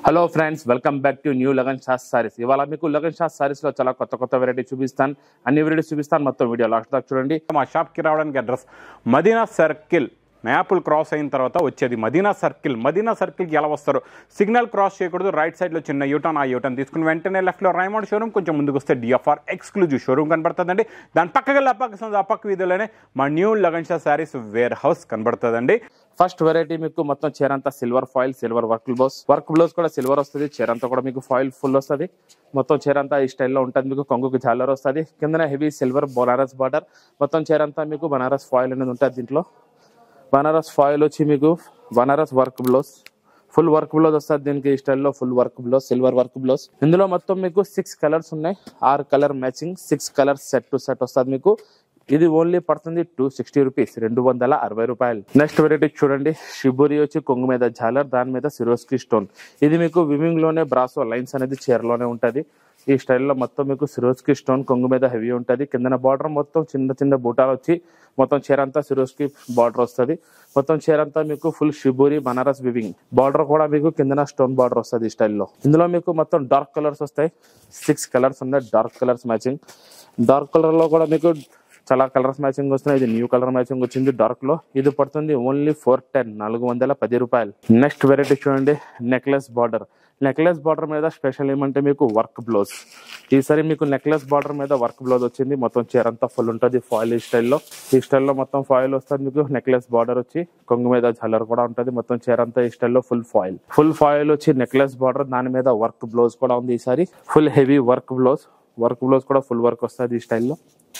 hello friends welcome back to new Lagan Shah's saris ఇవాళ మీకు లగన్ షాస్ సారీస్ లో చాలా కొత్త కొత్త వెరైటీ చూపిస్తాను అన్ని వెరైటీస్ చూపిస్తాను మొత్తం వీడియో లాస్ట్ దాకా చూడండి మా షాప్కి రావడానికి అడ్రస్ మదీనా సర్కిల్ మ్యాపుల్ క్రాస్ అయిన తర్వాత వచ్చేది మదీనా సర్కిల్ మదీనా సర్కిల్కి ఎలా వస్తారు సిగ్నల్ క్రాస్ చేయకూడదు రైట్ సైడ్లో చిన్న యూటర్న్ ఆ యూటర్న్ తీసుకుని వెంటనే లెఫ్ట్లో రైమౌండ్ షోరూమ్ కొంచెం ముందుకు వస్తే డిఎఫ్ఆర్ ఎక్స్క్లూజివ్ షోరూమ్ కనబడుతుందండి దాని పక్కకి అప్పక అప్పక వీధిలోనే మా new Lagan Shah saris warehouse కనబడుతుందండి ఫస్ట్ వెరైటీ మీకు మొత్తం చీర అంతా silver foil silver work blouse work blouse కూడా సిల్వర్ వస్తుంది చీర అంతా కూడా మీకు ఫాయిల్ ఫుల్ వస్తుంది మొత్తం చీర అంతా ఈ స్టైల్లో ఉంటుంది మీకు కొంగుకి జాలర్ వస్తుంది కిందన హెవీ సిల్వర్ బనారస్ బార్డర్ మొత్తం చీర అంతా మీకు బనారస్ ఫాయిల్ అనేది ఉంటుంది దీంట్లో బనారస్ ఫాయిల్ వచ్చి మీకు Banaras work blouse full work blouse వస్తుంది దీనికి ఈ స్టైల్లో full work blouse silver work blouse ఇందులో మొత్తం మీకు సిక్స్ కలర్స్ ఉన్నాయి ఆరు colour matching six colours set to set వస్తుంది మీకు ఇది ఓన్లీ పడుతుంది టూ సిక్స్టీ రూపీస్ రెండు వందల అరవై రూపాయలు నెక్స్ట్ వెరైటీ చూడండి షిబురి వచ్చి కొంగు మీద జాలర్ దాని మీద సిరోస్కి స్టోన్ ఇది మీకు వివింగ్ లోనే బ్రాసో లైన్స్ అనేది చీరలోనే ఉంటది ఈ స్టైల్లో మొత్తం మీకు సిరోస్కి స్టోన్ కొంగు మీద హెవీ ఉంటది కిందన బార్డర్ మొత్తం చిన్న చిన్న బూటాలు వచ్చి మొత్తం చీర అంతా సిరోస్కి బార్డర్ వస్తుంది మొత్తం చీర అంతా మీకు full shibori Banaras weaving border కూడా మీకు కిందన స్టోన్ బార్డర్ వస్తుంది ఈ స్టైల్లో ఇందులో మీకు మొత్తం డార్క్ కలర్స్ వస్తాయి సిక్స్ కలర్స్ ఉన్నాయి dark colours matching dark colour లో కూడా మీకు చాలా కలర్స్ మ్యాచింగ్ వస్తున్నాయి ఇది న్యూ కలర్ మ్యాచింగ్ వచ్చింది డార్క్ లో ఇది పడుతుంది ఓన్లీ ఫోర్ టెన్ నాలుగు వందల పది రూపాయలు నెక్స్ట్ వెరైటీ చూడండి నెక్లెస్ బార్డర్ నెక్లెస్ బార్డర్ మీద స్పెషల్ ఏమంటే మీకు వర్క్ బ్లౌజ్ ఈసారి మీకు నెక్లెస్ బార్డర్ మీద వర్క్ బ్లౌజ్ వచ్చింది మొత్తం చీర అంతా ఫుల్ ఉంటుంది ఫాయిల్ ఈ స్టైల్లో ఈ స్టైల్లో మొత్తం ఫాయిల్ వస్తుంది మీకు నెక్లెస్ బార్డర్ వచ్చి కొంగు మీద జల్లర్ కూడా ఉంటుంది మొత్తం చీర అంతా ఈ స్టైల్లో ఫుల్ ఫాయిల్ ఫుల్ ఫాయిల్ వచ్చి నెక్లెస్ బార్డర్ దాని మీద వర్క్ బ్లౌజ్ కూడా ఉంది ఈసారి full heavy work blouse work blouse కూడా ఫుల్ వర్క్ వస్తుంది ఈ స్టైల్లో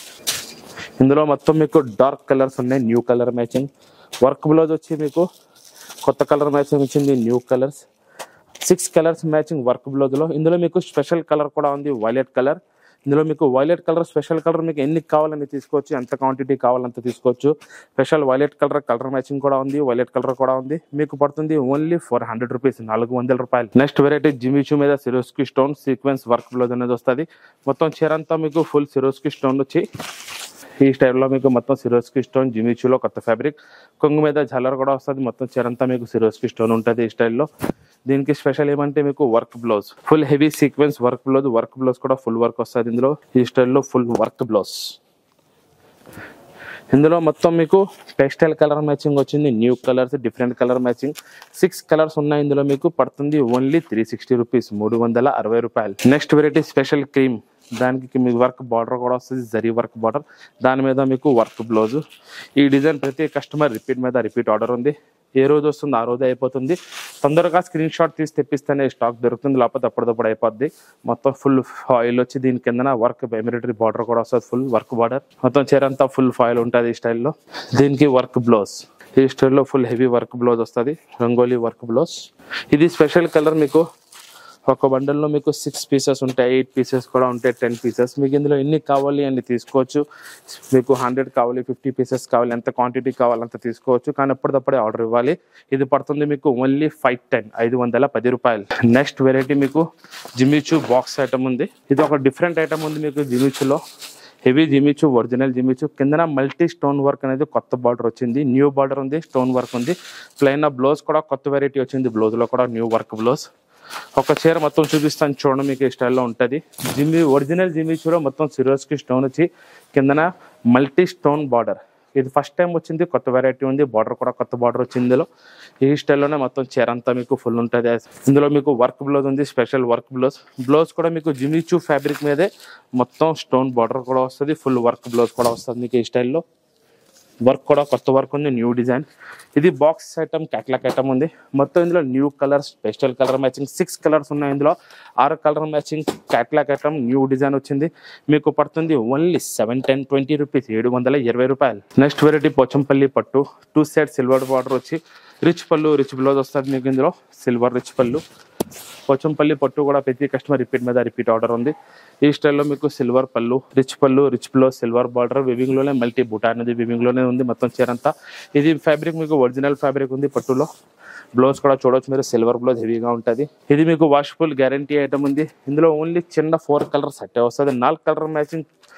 ఇందులో మొత్తం మీకు డార్క్ కలర్స్ ఉన్నాయి new colour matching work blouse వచ్చి మీకు కొత్త కలర్ మ్యాచింగ్ వచ్చింది new colours six colours matching work blouse లో ఇందులో మీకు స్పెషల్ కలర్ కూడా ఉంది వైలెట్ కలర్ ఇందులో మీకు వైలెట్ కలర్ స్పెషల్ కలర్ మీకు ఎన్ని కావాలని తీసుకోవచ్చు ఎంత క్వాంటిటీ కావాలంత తీసుకోవచ్చు special violet colour colour matching కూడా ఉంది వైలెట్ కలర్ కూడా ఉంది మీకు పడుతుంది ఓన్లీ ఫోర్ హండ్రెడ్ రూపీస్ నాలుగు వందల రూపాయలు నెక్స్ట్ వెరైటీ జిమిచు మీద Swarovski stone sequence work blouse అనేది వస్తుంది మొత్తం చీర అంతా మీకు ఫుల్ సిరోస్కి స్టోన్ వచ్చి ఈ స్టైల్లో మీకు మొత్తం సిరోస్కి స్టోన్ జిమిచూలో కొత్త ఫ్యాబ్రిక్ కొంగు మీద జల్లర్ కూడా వస్తుంది మొత్తం చీరంతా మీకు సిరోస్కి స్టోన్ ఉంటుంది ఈ స్టైల్లో దీనికి స్పెషల్ ఏమంటే మీకు work blouse full heavy sequence work blouse work blouse కూడా ఫుల్ వర్క్ వస్తుంది ఇందులో ఈ స్టైల్లో ఫుల్ వర్క్ బ్లౌజ్ ఇందులో మొత్తం మీకు టెక్స్టైల్ కలర్ మ్యాచింగ్ వచ్చింది new colours different colour matching six colours ఉన్నాయి ఇందులో మీకు పడుతుంది ఓన్లీ త్రీ సిక్స్టీ రూపీస్ మూడు వందల అరవై రూపాయలు నెక్స్ట్ వెరైటీ స్పెషల్ క్రీమ్ దానికి మీకు వర్క్ బార్డర్ కూడా వస్తుంది జరీ వర్క్ బార్డర్ దాని మీద మీకు వర్క్ బ్లౌజ్ ఈ డిజైన్ ప్రతి కస్టమర్ రిపీట్ మీద రిపీట్ ఆర్డర్ ఉంది ఏ రోజు వస్తుంది ఆ రోజు అయిపోతుంది తొందరగా స్క్రీన్ షాట్ తీసి తెప్పిస్తేనే స్టాక్ దొరుకుతుంది లేకపోతే అప్పటిదప్పుడు అయిపోద్ది మొత్తం ఫుల్ ఫాయిల్ వచ్చి దీని కిందన వర్క్ ఎమిరేటరీ బార్డర్ కూడా వస్తుంది ఫుల్ వర్క్ బార్డర్ మొత్తం చీర అంతా ఫుల్ ఫాయిల్ ఉంటుంది ఈ స్టైల్లో దీనికి వర్క్ బ్లౌజ్ ఈ స్టైల్లో ఫుల్ హెవీ వర్క్ బ్లౌజ్ వస్తుంది రంగోలీ వర్క్ బ్లౌజ్ ఇది స్పెషల్ కలర్ మీకు ఒక బండల్లో మీకు సిక్స్ పీసెస్ ఉంటాయి ఎయిట్ పీసెస్ కూడా ఉంటాయి టెన్ పీసెస్ మీకు ఇందులో ఎన్ని కావాలి అన్ని తీసుకోవచ్చు మీకు హండ్రెడ్ కావాలి ఫిఫ్టీ పీసెస్ కావాలి ఎంత క్వాంటిటీ కావాలి అంత తీసుకోవచ్చు కానీ ఎప్పటికప్పుడే ఆర్డర్ ఇవ్వాలి ఇది పడుతుంది మీకు ఓన్లీ ఫైవ్ టెన్ ఐదు వందల పది రూపాయలు నెక్స్ట్ వెరైటీ మీకు జిమిచు బాక్స్ ఐటమ్ ఉంది ఇది ఒక డిఫరెంట్ ఐటమ్ ఉంది మీకు జిమిచులో హెవీ జిమిచు ఒరిజినల్ జిమిచు కిందన మల్టీ స్టోన్ వర్క్ అనేది కొత్త బార్డర్ వచ్చింది న్యూ బార్డర్ ఉంది స్టోన్ వర్క్ ఉంది ప్లెయిన్ బ్లౌజ్ కూడా కొత్త వెరైటీ వచ్చింది బ్లౌజ్ లో కూడా న్యూ వర్క్ బ్లౌజ్ ఒక చీర మొత్తం చూపిస్తాను చూడండి మీకు ఈ స్టైల్లో ఉంటుంది జిమ్మి ఒరిజినల్ జిమ్మిచూలో మొత్తం సిరోస్కి స్టోన్ వచ్చి కిందన మల్టీ స్టోన్ బార్డర్ ఇది ఫస్ట్ టైం వచ్చింది కొత్త వెరైటీ ఉంది బార్డర్ కూడా కొత్త బార్డర్ వచ్చింది ఇందులో ఈ స్టైల్లోనే మొత్తం చీర అంతా మీకు ఫుల్ ఉంటుంది ఇందులో మీకు వర్క్ బ్లౌజ్ ఉంది స్పెషల్ వర్క్ బ్లౌజ్ బ్లౌజ్ కూడా మీకు జిమిచూ ఫ్యాబ్రిక్ మీదే మొత్తం స్టోన్ బార్డర్ కూడా వస్తుంది ఫుల్ వర్క్ బ్లౌజ్ కూడా వస్తుంది మీకు ఈ స్టైల్లో వర్క్ కూడా కొత్త వర్క్ ఉంది న్యూ డిజైన్ ఇది బాక్స్ ఐటమ్ క్యాట్లాక్ ఐటమ్ ఉంది మొత్తం ఇందులో new colours special colour matching six colours ఉన్నాయి ఇందులో ఆరు colour matching catalogue item new design వచ్చింది మీకు పడుతుంది only seven ten twenty rupees ఏడు వందల ఇరవై రూపాయలు నెక్స్ట్ వెరైటీ పోచంపల్లి పట్టు టూ సైడ్ సిల్వర్ బార్డర్ వచ్చి రిచ్ పళ్ళు రిచ్ బ్లౌజ్ వస్తుంది మీకు ఇందులో సిల్వర్ రిచ్ పళ్ళు పోచంపల్లి పట్టు కూడా ప్రతి కస్టమర్ రిపీట్ మీద రిపీట్ ఆర్డర్ ఉంది ఈ స్టైల్లో మీకు సిల్వర్ పళ్ళు రిచ్ పళ్ళు rich blouse silver border weaving లోనే మల్టీ బుటా అనేది వివింగ్ లోనే ఉంది మొత్తం చీర అంతా ఇది ఫ్యాబ్రిక్ మీకు ఒరిజినల్ ఫ్యాబ్రిక్ ఉంది పట్టులో బ్లౌజ్ కూడా చూడొచ్చు మీరు సిల్వర్ బ్లౌజ్ హెవీగా ఉంటుంది ఇది మీకు వాషబుల్ గ్యారంటీ ఐటమ్ ఉంది ఇందులో ఓన్లీ చిన్న ఫోర్ కలర్ సెట్ వస్తుంది నాలుగు కలర్ మ్యాచింగ్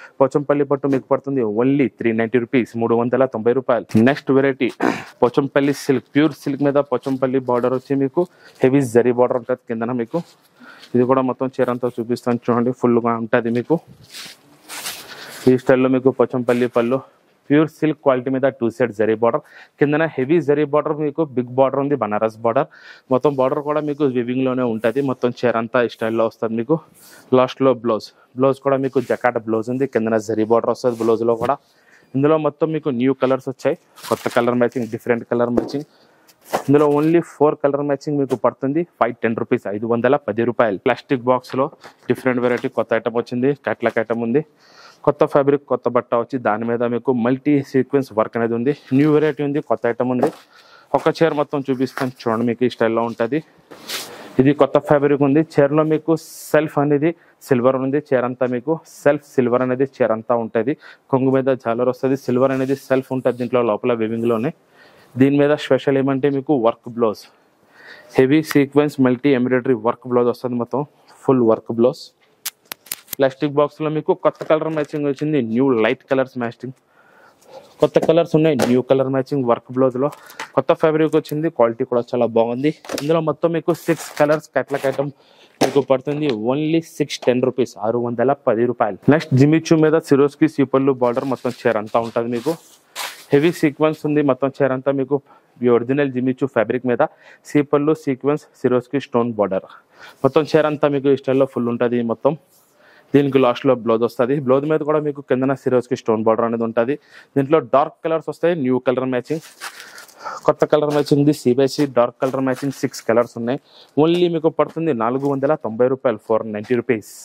పోచంపల్లి పట్టు మీకు పడుతుంది ఓన్లీ త్రీ నైన్టీ రూపీస్ మూడు వందల తొంభై రూపాయలు next variety Pochampalli silk pure silk మీద పోచంపల్లి బార్డర్ వచ్చి మీకు హెవీ జరీ బార్డర్ ఉంటుంది కిందన మీకు ఇది కూడా మొత్తం చీరంతా చూపిస్తాను చూడండి ఫుల్గా ఉంటుంది మీకు ఈ స్టైల్లో మీకు పోచంపల్లి పళ్ళు ప్యూర్ సిల్క్ క్వాలిటీ మీద టూ సైడ్ జరీ బార్డర్ కిందన హెవీ జరీ బార్డర్ మీకు బిగ్ బార్డర్ ఉంది బనారస్ బార్డర్ మొత్తం బార్డర్ కూడా మీకు వివింగ్ లోనే ఉంటుంది మొత్తం చీర అంతా ఈ స్టైల్లో వస్తుంది మీకు లాస్ట్ లో బ్లౌజ్ బ్లౌజ్ కూడా మీకు జకాట్ బ్లౌజ్ ఉంది కిందన జరీ బార్డర్ వస్తుంది బ్లౌజ్ లో కూడా ఇందులో మొత్తం మీకు న్యూ కలర్స్ వచ్చాయి కొత్త colour matching different colour matching ఇందులో ఓన్లీ ఫోర్ కలర్ మ్యాచింగ్ మీకు పడుతుంది ఫైవ్ టెన్ రూపీస్ ఐదు వందల పది రూపాయలు ప్లాస్టిక్ బాక్స్ లో డిఫరెంట్ వెరైటీ కొత్త ఐటమ్ వచ్చింది కట్లక్ ఐటమ్ ఉంది కొత్త ఫ్యాబ్రిక్ కొత్త బట్ట వచ్చి దాని మీద మీకు మల్టీ సీక్వెన్స్ వర్క్ అనేది ఉంది న్యూ వెరైటీ ఉంది కొత్త ఐటమ్ ఉంది ఒక చీర మొత్తం చూపిస్తాను చూడండి మీకు ఈ స్టైల్లో ఉంటుంది ఇది కొత్త ఫ్యాబ్రిక్ ఉంది చీరలో మీకు సెల్ఫ్ అనేది సిల్వర్ ఉంది చీర అంతా మీకు సెల్ఫ్ సిల్వర్ అనేది చీర అంతా ఉంటుంది కొంగు మీద జాలర్ వస్తుంది సిల్వర్ అనేది సెల్ఫ్ ఉంటుంది దీంట్లో లోపల weaving లోనే దీని మీద స్పెషల్ ఏమంటే మీకు work blouse heavy sequence multi embroidery work blouse వస్తుంది మొత్తం full work blouse plastic box లో మీకు కొత్త కలర్ మ్యాచింగ్ వచ్చింది న్యూ లైట్ కలర్స్ మ్యాచింగ్ కొత్త కలర్స్ ఉన్నాయి new colour matching work blouse లో కొత్త ఫ్యాబ్రిక్ వచ్చింది క్వాలిటీ కూడా చాలా బాగుంది ఇందులో మొత్తం మీకు సిక్స్ కలర్స్ కట్లక్ ఐటమ్ మీకు పడుతుంది ఓన్లీ సిక్స్ టెన్ రూపీస్ ఆరు వందల పది రూపాయలు నెక్స్ట్ జిమిచు మీద సిరోస్కి సీపల్లు బార్డర్ మొత్తం చీర అంతా ఉంటుంది మీకు హెవీ సీక్వెన్స్ ఉంది మొత్తం చీర అంతా మీకు ఈ ఒరిజినల్ జిమిచు ఫ్యాబ్రిక్ మీద సీపల్లు సీక్వెన్స్ సిరోస్కి స్టోన్ బార్డర్ మొత్తం చీర అంతా మీకు ఈ స్టైల్లో ఫుల్ ఉంటుంది మొత్తం దీనికి లాస్ట్ లో బ్లౌజ్ వస్తుంది బ్లౌజ్ మీద కూడా మీకు కిందన సిరోస్ కి స్టోన్ బార్డర్ అనేది ఉంటుంది దీంట్లో డార్క్ కలర్స్ వస్తాయి న్యూ కలర్ మ్యాచింగ్ కొత్త కలర్ మ్యాచింగ్ ది సిబిఎస్సి dark colour matching six colours ఉన్నాయి ఓన్లీ మీకు పడుతుంది నాలుగు వందల తొంభై రూపాయలు ఫోర్ నైంటీ రూపీస్